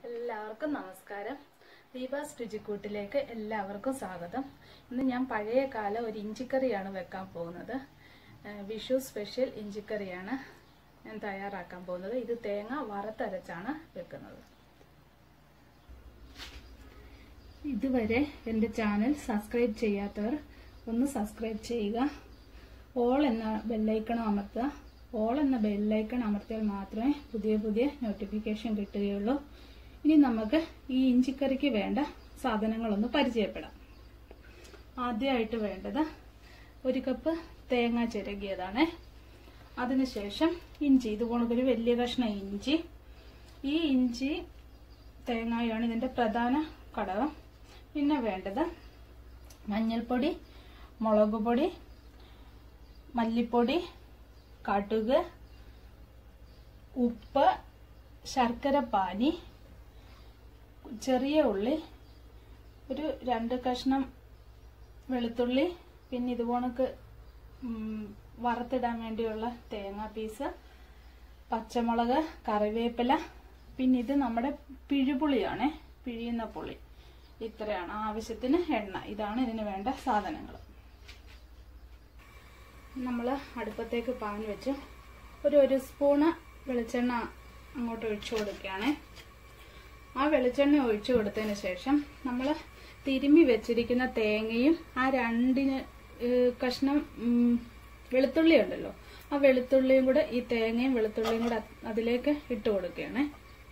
എല്ലാവർക്കും നമസ്കാരം ദീപാസ് രുചിക്കൂട്ടിലേക്ക് എല്ലാവർക്കും സ്വാഗതം ഇന്ന് ഞാൻ പഴയ കാല ഒരു ഇഞ്ചിക്കറിയാണ് വെക്കാൻ പോകുന്നത് ഏഹ് വിഷു സ്പെഷ്യൽ ഇഞ്ചിക്കറിയാണ് ഞാൻ തയ്യാറാക്കാൻ പോകുന്നത് ഇത് തേങ്ങ വറുത്തരച്ചാണ് വെക്കുന്നത് ഇതുവരെ എൻ്റെ ചാനൽ സബ്സ്ക്രൈബ് ചെയ്യാത്തവർ ഒന്ന് സബ്സ്ക്രൈബ് ചെയ്യുക ഓൾ എന്ന ബെല്ലൈക്കൺ അമർത്തുക ഓൾ എന്ന ബെല്ലൈക്കൺ അമർത്തിയാൽ മാത്രമേ പുതിയ പുതിയ നോട്ടിഫിക്കേഷൻ കിട്ടുകയുള്ളൂ ഇനി നമുക്ക് ഈ ഇഞ്ചിക്കറിക്ക് വേണ്ട സാധനങ്ങളൊന്ന് പരിചയപ്പെടാം ആദ്യമായിട്ട് വേണ്ടത് ഒരു കപ്പ് തേങ്ങ ചിരകിയതാണ് അതിനുശേഷം ഇഞ്ചി ഇതുപോലൊരു വലിയ കഷ്ണം ഇഞ്ചി ഈ ഇഞ്ചി തേങ്ങയാണ് ഇതിന്റെ പ്രധാന ഘടകം പിന്നെ വേണ്ടത് മഞ്ഞൾപ്പൊടി മുളക് പൊടി മല്ലിപ്പൊടി കടുക് ഉപ്പ് ശർക്കര പാനി ചെറിയ ഉള്ളി ഒരു രണ്ട് കഷ്ണം വെളുത്തുള്ളി പിന്നെ ഇതുപോണക്ക് വറുത്തിടാൻ വേണ്ടിയുള്ള തേങ്ങ പീസ് പച്ചമുളക് കറിവേപ്പില പിന്നെ ഇത് നമ്മുടെ പിഴുപുളിയാണ് പിഴിയുന്ന പുളി ഇത്രയാണ് ആവശ്യത്തിന് എണ്ണ ഇതാണ് ഇതിന് വേണ്ട സാധനങ്ങൾ നമ്മൾ അടുപ്പത്തേക്ക് പാൻ വെച്ച് ഒരു ഒരു സ്പൂണ് വെളിച്ചെണ്ണ അങ്ങോട്ട് ഒഴിച്ചു കൊടുക്കുകയാണ് ആ വെളിച്ചെണ്ണ ഒഴിച്ചു കൊടുത്തതിന് ശേഷം നമ്മൾ തിരുമ്മി വെച്ചിരിക്കുന്ന തേങ്ങയും ആ രണ്ടിന് ഏഹ്, കഷ്ണം ഉം, വെളുത്തുള്ളി ഉണ്ടല്ലോ ആ വെളുത്തുള്ളിയും കൂടെ ഈ തേങ്ങയും വെളുത്തുള്ളിയും കൂടെ അത് അതിലേക്ക് ഇട്ട് കൊടുക്കുകയാണ്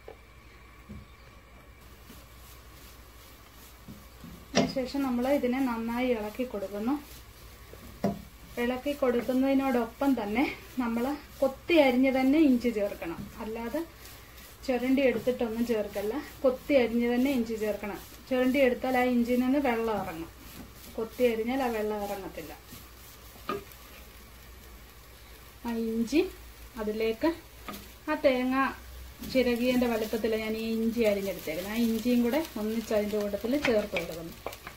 അതിനുശേഷം നമ്മൾ ഇതിനെ നന്നായി ഇളക്കി കൊടുക്കുന്നു ഇളക്കി കൊടുക്കുന്നതിനോടൊപ്പം തന്നെ നമ്മൾ കൊത്തി അരിഞ്ഞ് തന്നെ ഇഞ്ചി ചേർക്കണം അല്ലാതെ ചുരണ്ടി എടുത്തിട്ടൊന്നും ചേർക്കല്ല കൊത്തി അരിഞ്ഞ് തന്നെ ഇഞ്ചി ചേർക്കണം ചുരണ്ടി എടുത്താൽ ആ ഇഞ്ചിയിൽ നിന്ന് വെള്ളം ഇറങ്ങും കൊത്തി അരിഞ്ഞാൽ ആ വെള്ളം ഇറങ്ങത്തില്ല ആ ഇഞ്ചി അതിലേക്ക് ആ തേങ്ങ ചിരകിയന്റെ വലുപ്പത്തിൽ ഞാൻ ഈ ഇഞ്ചി അരിഞ്ഞെടുത്തേക്കുന്നത് ആ ഇഞ്ചിയും കൂടെ ഒന്നിച്ച് അതിന്റെ കൂട്ടത്തിൽ ചേർത്ത് കൊടുക്കുന്നു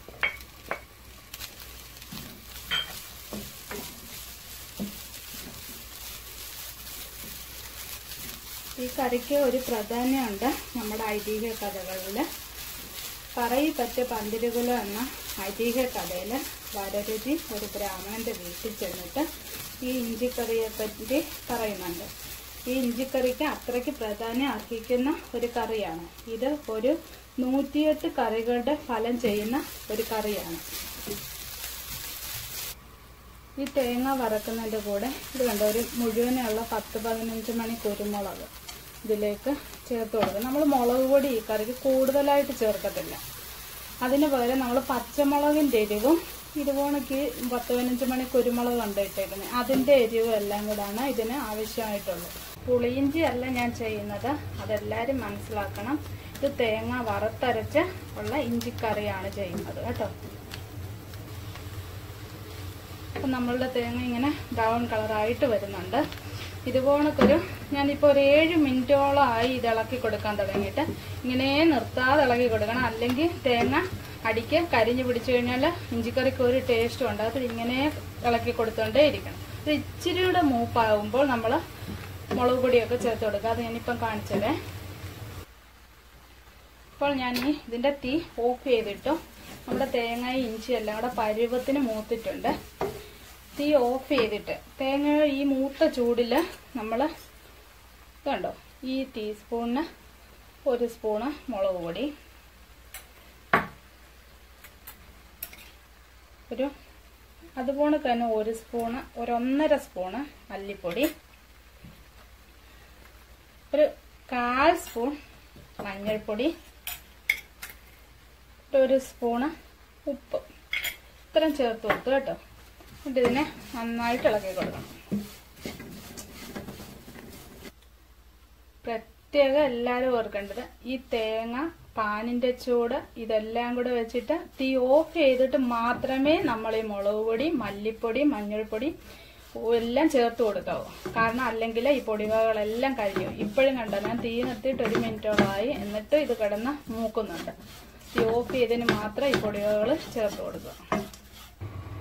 ഈ കറിക്ക് ഒരു പ്രാധാന്യമുണ്ട് നമ്മുടെ ഐതിഹ്യ കഥകളിൽ പറയിപ്പറ്റ പന്തിരുകുലം എന്ന ഐതിഹ്യ കഥയിൽ വരരുചി ഒരു ബ്രാഹ്മണന്റെ വീട്ടിൽ ചെന്നിട്ട് ഈ ഇഞ്ചിക്കറിയെ പറ്റി പറയുന്നുണ്ട് ഈ ഇഞ്ചിക്കറിക്ക് അത്രയ്ക്ക് പ്രാധാന്യം അർഹിക്കുന്ന ഒരു കറിയാണ് ഇത് ഒരു നൂറ്റിയെട്ട് കറികളുടെ ഫലം ചെയ്യുന്ന ഒരു കറിയാണ് ഈ തേങ്ങ വറക്കുന്നതിൻ്റെ കൂടെ ഇത് കണ്ടോ ഒരു മുഴുവനുള്ള പത്ത് പതിനഞ്ച് മണി കുരുമുളക് ഇതിലേക്ക് ചേർത്ത് കൊടുക്കും നമ്മൾ മുളക് പൊടി ഈ കറിക്ക് കൂടുതലായിട്ട് ചേർക്കത്തില്ല അതിന് പകരം നമ്മൾ പച്ചമുളകിൻ്റെ എരിവും ഇതുപോണക്ക് പത്ത് പതിനഞ്ച് മണി കുരുമുളക് കൊണ്ടിട്ടേക്കുന്നത് അതിൻ്റെ എരിവും എല്ലാം കൂടാണ് ഇതിന് ആവശ്യമായിട്ടുള്ളത് പുളിയിഞ്ചി അല്ല ഞാൻ ചെയ്യുന്നത് അതെല്ലാവരും മനസ്സിലാക്കണം ഇത് തേങ്ങ വറുത്തരച്ച് ഉള്ള ഇഞ്ചിക്കറിയാണ് ചെയ്യുന്നത് കേട്ടോ അപ്പം നമ്മളുടെ തേങ്ങ ഇങ്ങനെ ബ്രൗൺ കളറായിട്ട് വരുന്നുണ്ട് ഇതുപോണക്കൊരു ഞാനിപ്പോൾ ഒരു ഏഴ് മിനിറ്റോളം ആയി ഇത് ഇളക്കി കൊടുക്കാൻ തുടങ്ങിയിട്ട് ഇങ്ങനെ നിർത്താതെ ഇളക്കി കൊടുക്കണം അല്ലെങ്കിൽ തേങ്ങ അടിക്ക് കരിഞ്ഞു പിടിച്ചു കഴിഞ്ഞാൽ ഇഞ്ചിക്കറിക്ക് ഒരു ടേസ്റ്റും ഉണ്ടാകത്തില്ല ഇങ്ങനെ ഇളക്കി കൊടുത്തോണ്ടേ ഇരിക്കണം ഇത് ഇച്ചിരി കൂടെ മൂപ്പാകുമ്പോൾ നമ്മൾ മുളക് പൊടിയൊക്കെ ചേർത്ത് കൊടുക്കുക അത് ഞാനിപ്പം കാണിച്ചതേ ഇപ്പോൾ ഞാൻ ഈ ഇതിൻ്റെ തീ ഓഫ് ചെയ്തിട്ടു നമ്മുടെ തേങ്ങയും ഇഞ്ചി എല്ലാം കൂടെ പരുവത്തിന് മൂത്തിട്ടുണ്ട് തീ ഓഫ് ചെയ്തിട്ട് തേങ്ങ ഈ മൂത്ത ചൂടിൽ നമ്മൾ കണ്ടോ ഈ ടീസ്പൂണിന് ഒരു സ്പൂണ് മുളക് പൊടി ഒരു അതുപോലെ തന്നെ ഒരു സ്പൂണ് ഒരു ഒന്നര സ്പൂണ് മല്ലിപ്പൊടി ഒരു കാൽ സ്പൂൺ മഞ്ഞൾപ്പൊടി ഒരു സ്പൂണ് ഉപ്പ് ഇത്രയും ചേർത്ത് കൊടുത്തു കേട്ടോ എന്നിട്ട് ഇതിനെ നന്നായിട്ട് ഇളക്കി കൊടുക്കണം പ്രത്യേകം എല്ലാവരും ഓർക്കേണ്ടത് ഈ തേങ്ങ പാനിന്റെ ചൂട് ഇതെല്ലാം കൂടെ വെച്ചിട്ട് തീ ഓഫ് ചെയ്തിട്ട് മാത്രമേ നമ്മൾ ഈ മുളക് പൊടി മല്ലിപ്പൊടി മഞ്ഞൾപ്പൊടി എല്ലാം ചേർത്ത് കൊടുക്കാവൂ കാരണം അല്ലെങ്കിൽ ഈ പൊടിവകളെല്ലാം കഴിയും ഇപ്പോഴും കണ്ടോ ഞാൻ തീ നിർത്തിയിട്ട് ഒരു മിനിറ്റോളമായി എന്നിട്ട് ഇത് കിടന്ന് മൂക്കുന്നുണ്ട് തീ ഓഫ് ചെയ്തതിന് മാത്രം ഈ പൊടിവകൾ ചേർത്ത് കൊടുക്കുക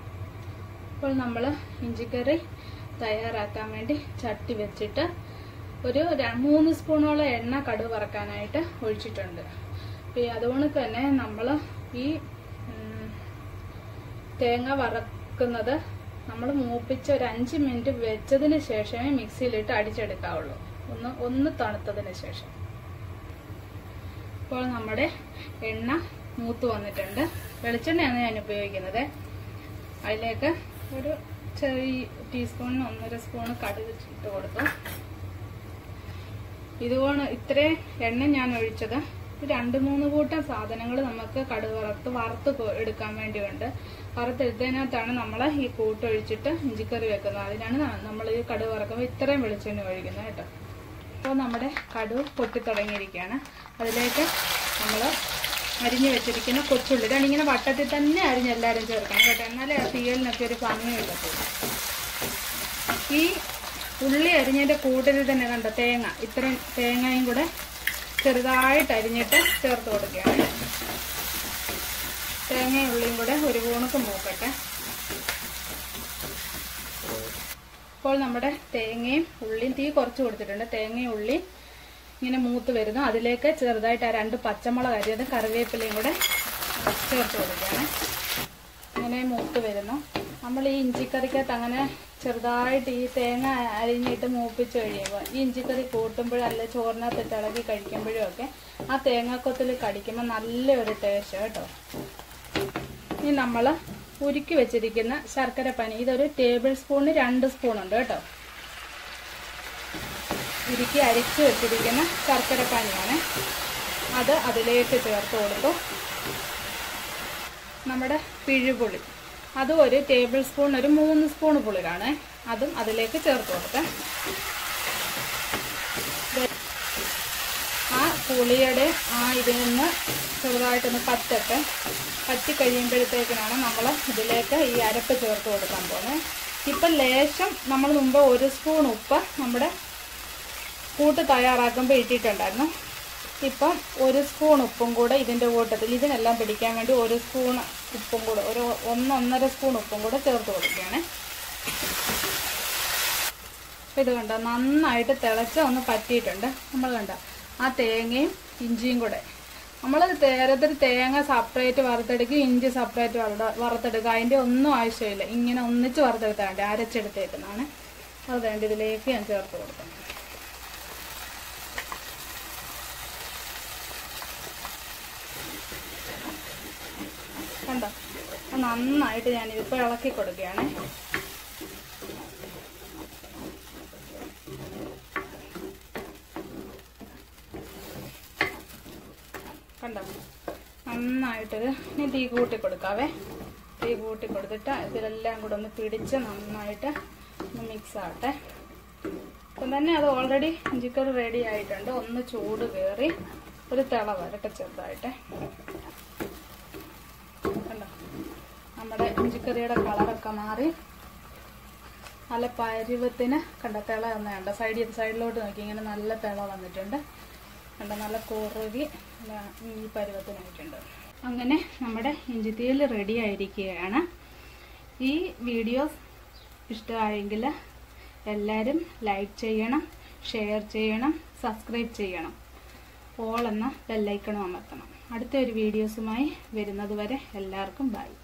ഇപ്പോൾ നമ്മൾ ഇഞ്ചിക്കറി തയ്യാറാക്കാൻ വേണ്ടി ചട്ടി വെച്ചിട്ട് ഒരു ര- മൂന്ന് സ്പൂണോളം എണ്ണ കടുക് വറക്കാനായിട്ട് ഒഴിച്ചിട്ടുണ്ട് അപ്പോൾ ഈ അതുകൊണ്ട് തന്നെ നമ്മൾ ഈ ഉം, തേങ്ങ വറക്കുന്നത് നമ്മൾ മൂപ്പിച്ച് ഒരു അഞ്ച് മിനിറ്റ് വെച്ചതിന് ശേഷമേ മിക്സിയിലിട്ട് അടിച്ചെടുക്കാവുള്ളൂ ഒന്ന് ഒന്ന് തണുത്തതിന് ശേഷം ഇപ്പോൾ നമ്മുടെ എണ്ണ മൂത്ത് വന്നിട്ടുണ്ട് വെളിച്ചെണ്ണയാണ് ഞാൻ ഉപയോഗിക്കുന്നത് അതിലേക്ക് ഒരു ചെറിയ ടീസ്പൂണിന് ഒന്നര സ്പൂൺ കടുക് ഇട്ട് കൊടുത്തു ഇതുകൊണ്ട് ഇത്രയും എണ്ണ ഞാൻ ഒഴിച്ചത് ഒരു രണ്ട് മൂന്ന് കൂട്ടം സാധനങ്ങൾ നമുക്ക് കടുക് വറുത്ത് വറുത്ത് കൊ- എടുക്കാൻ വേണ്ടിയുണ്ട് വറുത്തെടുത്തതിനകത്താണ് നമ്മൾ ഈ കൂട്ടൊഴിച്ചിട്ട് ഇഞ്ചിക്കറി വെക്കുന്നത് അതിനാണ് നമ്മൾ ഈ കടുക് വറക്കുമ്പോൾ ഇത്രയും വെളിച്ചെണ്ണ ഒഴിക്കുന്നത് കേട്ടോ അപ്പോൾ നമ്മുടെ കടുക് പൊട്ടിത്തുടങ്ങിയിരിക്കുകയാണ് അതിലേക്ക് നമ്മൾ അരിഞ്ഞു വെച്ചിരിക്കുന്ന കൊച്ചുള്ളി ഇതാണ് ഇങ്ങനെ വട്ടത്തിൽ തന്നെ അരിഞ്ഞ് എല്ലാവരും ചേർക്കണം കേട്ടോ എന്നാലേ ആ തീയലിനൊക്കെ ഒരു ഭംഗി കിട്ടത്തുള്ളൂ ഈ ഉള്ളി അരിഞ്ഞതിന്റെ കൂട്ടിൽ തന്നെ കണ്ടോ തേങ്ങ ഇത്രയും തേങ്ങയും കൂടെ ചെറുതായിട്ട് അരിഞ്ഞിട്ട് ചേർത്ത് കൊടുക്കുകയാണ് തേങ്ങയും ഉള്ളിയും കൂടെ ഒരു കൂണക്ക് മൂക്കട്ടെ ഇപ്പോൾ നമ്മുടെ തേങ്ങയും ഉള്ളിയും തീ കുറച്ച് കൊടുത്തിട്ടുണ്ട് തേങ്ങയും ഉള്ളി ഇങ്ങനെ മൂത്ത് വരുന്നു അതിലേക്ക് ചെറുതായിട്ട് ആ രണ്ട് പച്ചമുളക് അരിയത് കറിവേപ്പിലയും കൂടെ ചേർത്ത് കൊടുക്കുകയാണ് ഇങ്ങനെ മൂത്ത് വരുന്നു നമ്മൾ ഈ ഇഞ്ചിക്കറിക്കകത്ത് അങ്ങനെ ചെറുതായിട്ട് ഈ തേങ്ങ അരിഞ്ഞിട്ട് മൂപ്പിച്ച് കഴിയുമ്പോൾ ഈ ഇഞ്ചിക്കറി കൂട്ടുമ്പോഴും അല്ല ചോറിനകത്ത് ഇളകി കഴിക്കുമ്പോഴും ഒക്കെ ആ തേങ്ങാക്കൊത്തിൽ കടിക്കുമ്പോൾ നല്ലൊരു ടേസ്റ്റ് കേട്ടോ ഇനി നമ്മൾ ഉരുക്കി വെച്ചിരിക്കുന്ന ശർക്കര പനി ഇതൊരു ടേബിൾ സ്പൂണിന് രണ്ട് സ്പൂൺ ഉണ്ട് കേട്ടോ ഉരുക്കി അരിച്ച് വെച്ചിരിക്കുന്ന ശർക്കര പാനിയാണ് അത് അതിലേക്ക് ചേർത്ത് കൊടുത്തു നമ്മുടെ പിഴുപുളി അതും ഒരു ടേബിൾ സ്പൂൺ ഒരു മൂന്ന് സ്പൂൺ പുളിയാണ് അതും അതിലേക്ക് ചേർത്ത് കൊടുക്കാം ആ പുളിയുടെ ആ ഇതിൽ നിന്ന് ചെറുതായിട്ടൊന്ന് പറ്റട്ടെ പറ്റി കഴിയുമ്പോഴത്തേക്കിനാണ് നമ്മൾ ഇതിലേക്ക് ഈ അരപ്പ് ചേർത്ത് കൊടുക്കാൻ പോകുന്നത് ഇപ്പം ലേശം നമ്മൾ മുമ്പ് ഒരു സ്പൂൺ ഉപ്പ് നമ്മുടെ കൂട്ട് തയ്യാറാക്കുമ്പോൾ ഇട്ടിട്ടുണ്ടായിരുന്നു ഇപ്പം ഒരു സ്പൂൺ ഉപ്പും കൂടെ ഇതിൻ്റെ കൂട്ടത്തിൽ ഇതിനെല്ലാം പിടിക്കാൻ വേണ്ടി ഒരു സ്പൂൺ ഉപ്പും കൂടെ ഒരു ഒന്നൊന്നര സ്പൂൺ ഉപ്പും കൂടെ ചേർത്ത് കൊടുക്കുകയാണ് അപ്പം ഇത് കണ്ടോ നന്നായിട്ട് തിളച്ച് ഒന്ന് പറ്റിയിട്ടുണ്ട് നമ്മൾ കണ്ട ആ തേങ്ങയും ഇഞ്ചിയും കൂടെ നമ്മൾ തേരത്തിൽ തേങ്ങ സെപ്പറേറ്റ് വറുത്തെടുക്കും ഇഞ്ചി സെപ്പറേറ്റ് വറുത്തെടുക്കുക അതിൻ്റെ ഒന്നും ആവശ്യമില്ല ഇങ്ങനെ ഒന്നിച്ച് വറുത്തെടുത്താൽ വേണ്ടി അരച്ചെടുത്തേക്കുന്നതാണ് അത് വേണ്ടി ഇതിലേക്ക് ഞാൻ ചേർത്ത് കൊടുക്കണം കണ്ടോ അത് നന്നായിട്ട് ഞാൻ ഇതിപ്പോൾ ഇളക്കി കൊടുക്കുകയാണ് കണ്ടോ നന്നായിട്ടത് ഇനി തീ കൂട്ടി കൊടുക്കാവേ തീ കൂട്ടി കൊടുത്തിട്ട് ഇതിലെല്ലാം കൂടെ ഒന്ന് പിടിച്ച് നന്നായിട്ട് ഒന്ന് മിക്സ് ആവട്ടെ ഇപ്പം തന്നെ അത് ഓൾറെഡി ഇഞ്ചിക്കറി റെഡി ആയിട്ടുണ്ട് ഒന്ന് ചൂട് കയറി ഒരു തിള വരട്ടെ ചെറുതായിട്ട് കണ്ടോ നമ്മുടെ ഇഞ്ചിക്കറിയുടെ കളറൊക്കെ മാറി നല്ല പരുവത്തിന് കണ്ട തിള ഒന്ന് കണ്ട സൈഡിൽ സൈഡിലോട്ട് നോക്കി ഇങ്ങനെ നല്ല തിള വന്നിട്ടുണ്ട് കണ്ട നല്ല കുറുകി നല്ല ഈ പരുവത്തിനായിട്ടുണ്ട് അങ്ങനെ നമ്മുടെ ഇഞ്ചിത്തീയൽ റെഡി ആയിരിക്കുകയാണ് ഈ വീഡിയോസ് ഇഷ്ടമായെങ്കിൽ എല്ലാവരും ലൈക്ക് ചെയ്യണം ഷെയർ ചെയ്യണം സബ്സ്ക്രൈബ് ചെയ്യണം ഓൾ എന്ന ബെല്ലൈക്കണും അമർത്തണം അടുത്ത ഒരു വീഡിയോസുമായി വരുന്നത് വരെ എല്ലാവർക്കും ബൈ